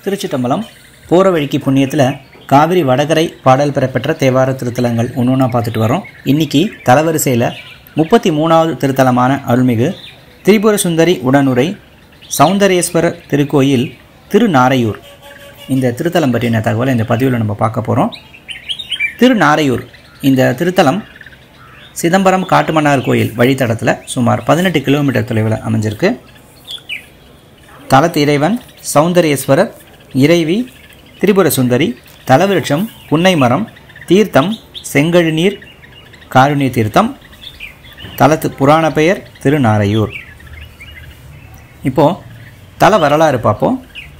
திருச்சிட்டம்பலம் போகிற வழிக்கு புண்ணியத்தில் காவிரி வடகரை பாடல் பெறப்பெற்ற தேவார திருத்தலங்கள் ஒன்று ஒன்றா பார்த்துட்டு வரோம் இன்னைக்கு தலவரிசையில் முப்பத்தி மூணாவது திருத்தலமான அருள்மிகு திரிபுர சுந்தரி உடனுரை சௌந்தரேஸ்வரர் திருக்கோயில் திருநாரையூர் இந்த திருத்தலம் பற்றின தகவலை இந்த பதிவில் நம்ம பார்க்க போகிறோம் திருநாரையூர் இந்த திருத்தலம் சிதம்பரம் காட்டுமன்னார் கோயில் வழித்தடத்தில் சுமார் பதினெட்டு கிலோமீட்டர் தொலைவில் அமைஞ்சிருக்கு தலத்து இறைவன் சௌந்தரேஸ்வரர் இறைவி திரிபுர சுந்தரி தலவிருட்சம் புன்னை மரம் தீர்த்தம் செங்கழுநீர் காருண்ய தீர்த்தம் தலத்து புராண பெயர் திருநாரையூர் இப்போது தல வரலாறு பார்ப்போம்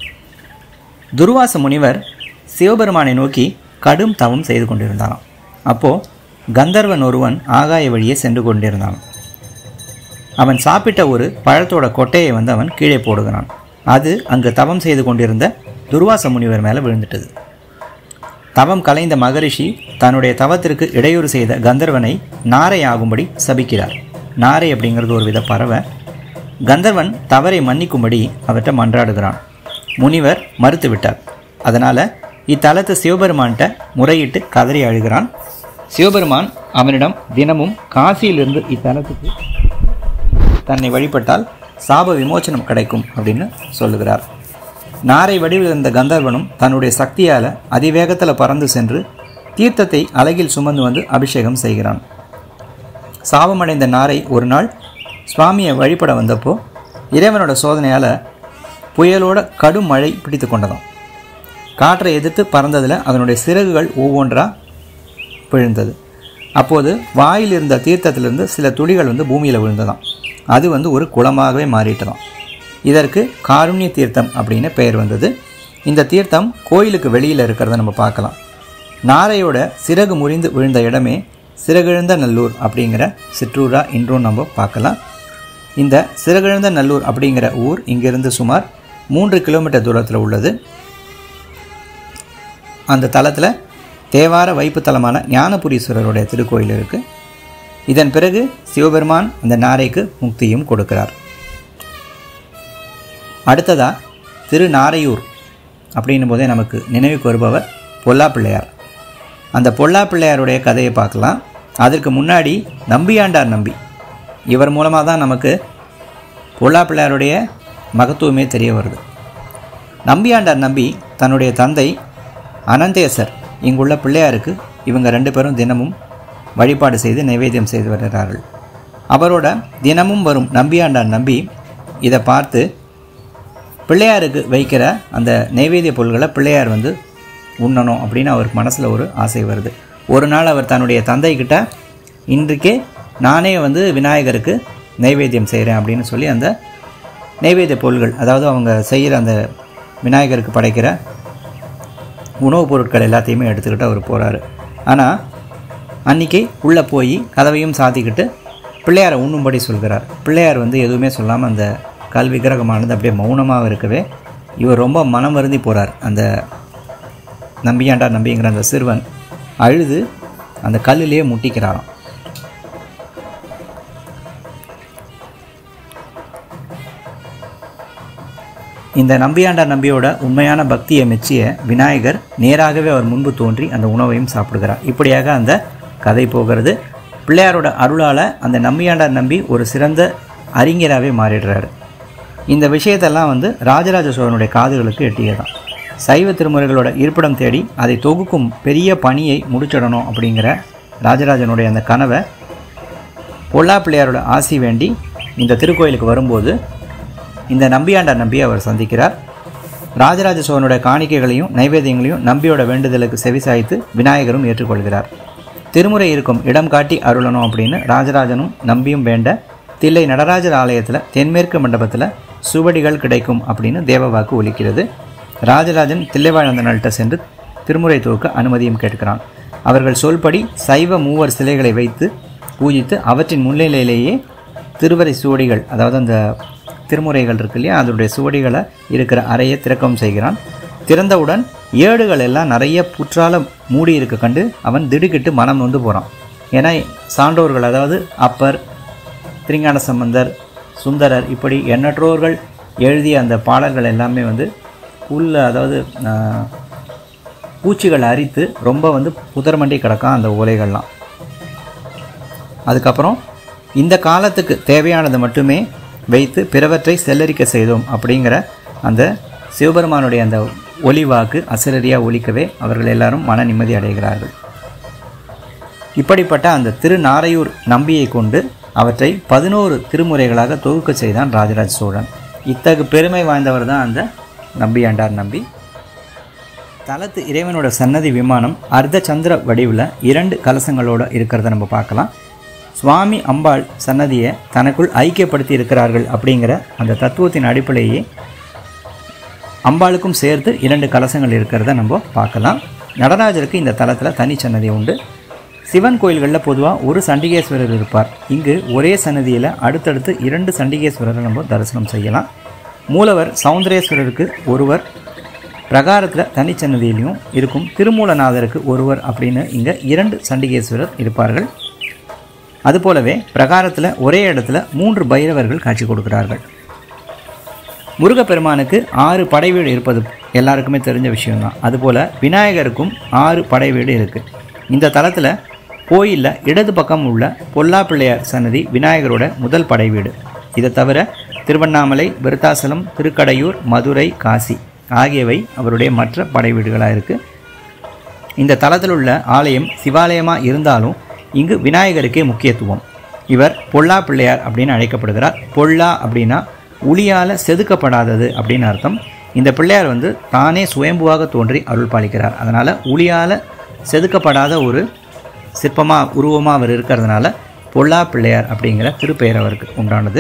துர்வாச முனிவர் சிவபெருமானை நோக்கி கடும் தவம் செய்து கொண்டிருந்தாராம் அப்போது கந்தர்வன் ஒருவன் ஆகாய வழியே சென்று கொண்டிருந்தான் அவன் சாப்பிட்ட ஒரு பழத்தோட கொட்டையை வந்து அவன் கீழே போடுகிறான் அது அங்கு தவம் செய்து கொண்டிருந்த துர்வாச முனிவர் மேலே விழுந்துட்டது தவம் கலைந்த மகரிஷி தன்னுடைய தவத்திற்கு இடையூறு செய்த கந்தர்வனை நாரை ஆகும்படி சபிக்கிறார் நாரை அப்படிங்கிறது ஒரு வித பறவை கந்தர்வன் தவறை மன்னிக்கும்படி அவர்கிட்ட மன்றாடுகிறான் முனிவர் மறுத்து விட்டார் அதனால் இத்தலத்து சிவபெருமான்கிட்ட முறையிட்டு கதறி அழுகிறான் சிவபெருமான் அவனிடம் தினமும் காசியிலிருந்து இத்தலத்துக்கு தன்னை வழிபட்டால் சாப விமோச்சனம் கிடைக்கும் அப்படின்னு சொல்லுகிறார் நாரை வடிவில் இருந்த கந்தர்வனும் தன்னுடைய சக்தியால் அதிவேகத்தில் பறந்து சென்று தீர்த்தத்தை அலகில் சுமந்து வந்து அபிஷேகம் செய்கிறான் சாபமடைந்த நாரை ஒரு நாள் சுவாமியை வழிபட வந்தப்போ இறைவனோட சோதனையால் புயலோட கடும் மழை பிடித்து கொண்டதாம் காற்றை எதிர்த்து பறந்ததில் அதனுடைய சிறகுகள் ஒவ்வொன்றாக விழுந்தது அப்போது வாயில் இருந்த தீர்த்தத்திலிருந்து சில துளிகள் வந்து பூமியில் விழுந்ததாம் அது வந்து ஒரு குளமாகவே மாறிட்டதாம் இதற்கு காருண்ய தீர்த்தம் அப்படின்னு பெயர் வந்தது இந்த தீர்த்தம் கோயிலுக்கு வெளியில் இருக்கிறத நம்ம பார்க்கலாம் நாரையோட சிறகு முறிந்து விழுந்த இடமே சிறகிழந்த நல்லூர் அப்படிங்கிற சிற்றூரா இன்றும் நம்ம பார்க்கலாம் இந்த சிறகிழந்த நல்லூர் அப்படிங்கிற ஊர் இங்கிருந்து சுமார் மூன்று கிலோமீட்டர் தூரத்தில் உள்ளது அந்த தலத்தில் தேவார வைப்பு தலமான ஞானபுரீஸ்வரருடைய திருக்கோயில் இருக்குது இதன் பிறகு சிவபெருமான் அந்த நாரைக்கு முக்தியும் கொடுக்கிறார் அடுத்ததா திருநாரையூர் அப்படின்னும் போதே நமக்கு நினைவுக்கு வருபவர் பொல்லா பிள்ளையார் அந்த பொல்லா பிள்ளையாருடைய கதையை பார்க்கலாம் அதற்கு முன்னாடி நம்பியாண்டார் நம்பி இவர் மூலமாக தான் நமக்கு பொல்லா பிள்ளையாருடைய மகத்துவமே தெரிய வருது நம்பியாண்டார் நம்பி தன்னுடைய தந்தை அனந்தேசர் இங்குள்ள பிள்ளையாருக்கு இவங்க ரெண்டு பேரும் தினமும் வழிபாடு செய்து நைவேத்தியம் செய்து வருகிறார்கள் அவரோட தினமும் வரும் நம்பியாண்டார் நம்பி இதை பார்த்து பிள்ளையாருக்கு வைக்கிற அந்த நைவேத்திய பொருள்களை பிள்ளையார் வந்து உண்ணணும் அப்படின்னு அவருக்கு மனசில் ஒரு ஆசை வருது ஒரு நாள் அவர் தன்னுடைய தந்தைக்கிட்ட இன்றைக்கே நானே வந்து விநாயகருக்கு நைவேத்தியம் செய்கிறேன் அப்படின்னு சொல்லி அந்த நைவேத்திய பொருள்கள் அதாவது அவங்க செய்கிற அந்த விநாயகருக்கு படைக்கிற உணவுப் பொருட்கள் எல்லாத்தையுமே எடுத்துக்கிட்டு அவர் போகிறாரு ஆனால் அன்றைக்கி உள்ளே போய் கதவையும் சாத்திக்கிட்டு பிள்ளையாரை உண்ணும்படி சொல்கிறார் பிள்ளையார் வந்து எதுவுமே சொல்லாமல் அந்த கல் விக்கிரகமானது அப்படியே மௌனமாக இருக்கவே இவர் ரொம்ப மனம் வருந்தி போகிறார் அந்த நம்பியாண்டா நம்பிங்கிற அந்த சிறுவன் அழுது அந்த கல்லிலேயே முட்டிக்கிறாராம் இந்த நம்பியாண்டார் நம்பியோட உண்மையான பக்தியை மெச்சிய விநாயகர் நேராகவே அவர் முன்பு தோன்றி அந்த உணவையும் சாப்பிடுகிறார் இப்படியாக அந்த கதை போகிறது பிள்ளையாரோட அருளால் அந்த நம்பியாண்டார் நம்பி ஒரு சிறந்த அறிஞராகவே மாறிடுறாரு இந்த விஷயத்தெல்லாம் வந்து ராஜராஜ சோழனுடைய காதுகளுக்கு எட்டியதான் சைவ திருமுறைகளோட இருப்பிடம் தேடி அதை தொகுக்கும் பெரிய பணியை முடிச்சிடணும் அப்படிங்கிற ராஜராஜனுடைய அந்த கனவை பொல்லா பிள்ளையாரோட ஆசி வேண்டி இந்த திருக்கோயிலுக்கு வரும்போது இந்த நம்பியாண்டார் நம்பியை அவர் சந்திக்கிறார் ராஜராஜ சோழனுடைய காணிக்கைகளையும் நைவேத்தியங்களையும் நம்பியோட வேண்டுதலுக்கு செவிசாய்த்து விநாயகரும் ஏற்றுக்கொள்கிறார் திருமுறை இருக்கும் இடம் காட்டி அருளணும் அப்படின்னு ராஜராஜனும் நம்பியும் வேண்ட தில்லை நடராஜர் ஆலயத்தில் தென்மேற்கு மண்டபத்தில் சுவடிகள் கிடைக்கும் அப்படின்னு தேவவாக்கு ஒலிக்கிறது ராஜராஜன் தில்லைவாழ்ந்தனல்கிட்ட சென்று திருமுறை துவக்க அனுமதியும் கேட்கிறான் அவர்கள் சொல்படி சைவ மூவர் சிலைகளை வைத்து பூஜித்து அவற்றின் முன்னிலையிலேயே திருவரை சுவடிகள் அதாவது அந்த திருமுறைகள் இருக்கு இல்லையா அதனுடைய சுவடிகளை இருக்கிற அறையை திறக்கம் செய்கிறான் திறந்தவுடன் ஏடுகள் எல்லாம் நிறைய புற்றால மூடி இருக்க கண்டு அவன் திடுக்கிட்டு மனம் வந்து போகிறான் ஏன்னா சான்றோர்கள் அதாவது அப்பர் திருஞான சம்பந்தர் சுந்தரர் இப்படி எண்ணற்றோர்கள் எழுதிய அந்த பாடல்கள் எல்லாமே வந்து புல் அதாவது ஆஹ், பூச்சிகள் அரித்து ரொம்ப வந்து புதர்மண்டி கிடக்கும் அந்த ஓலைகள்லாம் அதுக்கப்புறம் இந்த காலத்துக்கு தேவையானது மட்டுமே வைத்து பிறவற்றை செல்லரிக்க செய்தோம் அப்படிங்கிற அந்த சிவபெருமானுடைய அந்த ஒளிவாக்கு அசரரியாக ஒலிக்கவே அவர்கள் எல்லாரும் மன நிம்மதி அடைகிறார்கள் இப்படிப்பட்ட அந்த திருநாரையூர் நம்பியை கொண்டு அவற்றை பதினோரு திருமுறைகளாக தொகுக்க செய்தான் ராஜராஜ சோழன் இத்தகு பெருமை வாய்ந்தவர் தான் அந்த நம்பியாண்டார் நம்பி தலத்து இறைவனோட சன்னதி விமானம் அர்த்த சந்திர வடிவில் இரண்டு கலசங்களோடு இருக்கிறத நம்ம பார்க்கலாம் சுவாமி அம்பாள் சன்னதியை தனக்குள் ஐக்கியப்படுத்தி இருக்கிறார்கள் அப்படிங்கிற அந்த தத்துவத்தின் அடிப்படையே அம்பாளுக்கும் சேர்த்து இரண்டு கலசங்கள் இருக்கிறத நம்ம பார்க்கலாம் நடராஜருக்கு இந்த தலத்தில் தனி சன்னதி உண்டு சிவன் கோயில்களில் பொதுவாக ஒரு சண்டிகேஸ்வரர் இருப்பார் இங்கு ஒரே சன்னதியில் அடுத்தடுத்து இரண்டு சண்டிகேஸ்வரரை நம்ம தரிசனம் செய்யலாம் மூலவர் சௌந்தரேஸ்வரருக்கு ஒருவர் பிரகாரத்தில் தனிச்சன்னதியிலையும் இருக்கும் திருமூலநாதருக்கு ஒருவர் அப்படின்னு இங்கே இரண்டு சண்டிகேஸ்வரர் இருப்பார்கள் அதுபோலவே பிரகாரத்தில் ஒரே இடத்துல மூன்று பைரவர்கள் காட்சி கொடுக்கிறார்கள் முருகப்பெருமானுக்கு ஆறு படை வீடு இருப்பது எல்லாருக்குமே தெரிஞ்ச விஷயம்தான் அதுபோல் விநாயகருக்கும் ஆறு படை வீடு இருக்குது இந்த தலத்தில் கோயிலில் இடது பக்கம் உள்ள பொல்லா பிள்ளையார் சன்னதி விநாயகரோட முதல் படை வீடு இதை தவிர திருவண்ணாமலை விருத்தாசலம் திருக்கடையூர் மதுரை காசி ஆகியவை அவருடைய மற்ற படை வீடுகளாக இருக்குது இந்த தலத்தில் உள்ள ஆலயம் சிவாலயமாக இருந்தாலும் இங்கு விநாயகருக்கே முக்கியத்துவம் இவர் பொல்லா பிள்ளையார் அப்படின்னு அழைக்கப்படுகிறார் பொல்லா அப்படின்னா உளியால் செதுக்கப்படாதது அப்படின்னு அர்த்தம் இந்த பிள்ளையார் வந்து தானே சுயம்புவாக தோன்றி அருள் பாலிக்கிறார் அதனால் உளியால் செதுக்கப்படாத ஒரு சிற்பமாக உருவமாக அவர் இருக்கிறதுனால பொல்லா பிள்ளையார் அப்படிங்கிற திருப்பெயர் அவருக்கு உண்டானது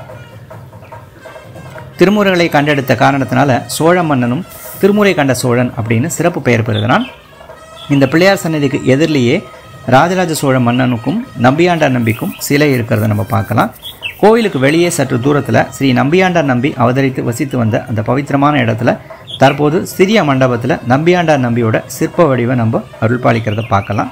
திருமுறைகளை கண்டெடுத்த காரணத்தினால சோழ மன்னனும் திருமுறை கண்ட சோழன் அப்படின்னு சிறப்பு பெயர் பெறுகிறான் இந்த பிள்ளையார் சன்னதிக்கு எதிரிலேயே ராஜராஜ சோழ மன்னனுக்கும் நம்பியாண்டார் நம்பிக்கும் சிலை இருக்கிறத நம்ம பார்க்கலாம் கோவிலுக்கு வெளியே சற்று தூரத்தில் ஸ்ரீ நம்பியாண்டார் நம்பி அவதரித்து வசித்து வந்த அந்த பவித்திரமான இடத்துல தற்போது சிறிய மண்டபத்தில் நம்பியாண்டார் நம்பியோட சிற்ப வடிவை நம்ம அருள்பாலிக்கிறத பார்க்கலாம்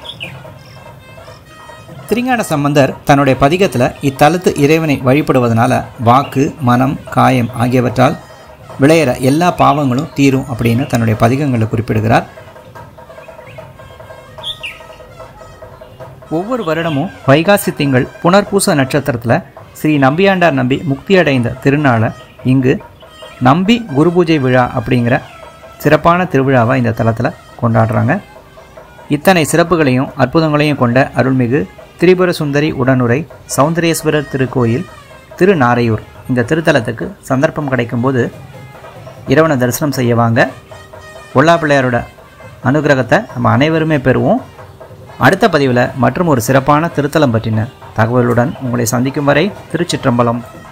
திருஞான சம்பந்தர் தன்னுடைய பதிகத்தில் இத்தலத்து இறைவனை வழிபடுவதனால வாக்கு மனம் காயம் ஆகியவற்றால் விளையிற எல்லா பாவங்களும் தீரும் அப்படின்னு தன்னுடைய பதிகங்களில் குறிப்பிடுகிறார் ஒவ்வொரு வருடமும் வைகாசி திங்கள் புனர்பூச நட்சத்திரத்தில் ஸ்ரீ நம்பியாண்டார் நம்பி முக்தியடைந்த திருநாளை இங்கு நம்பி குரு பூஜை விழா அப்படிங்கிற சிறப்பான திருவிழாவை இந்த தலத்தில் கொண்டாடுறாங்க இத்தனை சிறப்புகளையும் அற்புதங்களையும் கொண்ட அருள்மிகு திரிபுர சுந்தரி உடனுரை சௌந்தரேஸ்வரர் திருக்கோயில் திருநாரையூர் இந்த திருத்தலத்துக்கு சந்தர்ப்பம் கிடைக்கும்போது இறைவனை தரிசனம் செய்ய வாங்க பொல்லா பிள்ளையாரோட அனுகிரகத்தை நம்ம அனைவருமே பெறுவோம் அடுத்த பதிவில் மற்றும் ஒரு சிறப்பான திருத்தலம் பற்றின தகவலுடன் உங்களை சந்திக்கும் வரை திருச்சிற்றம்பலம்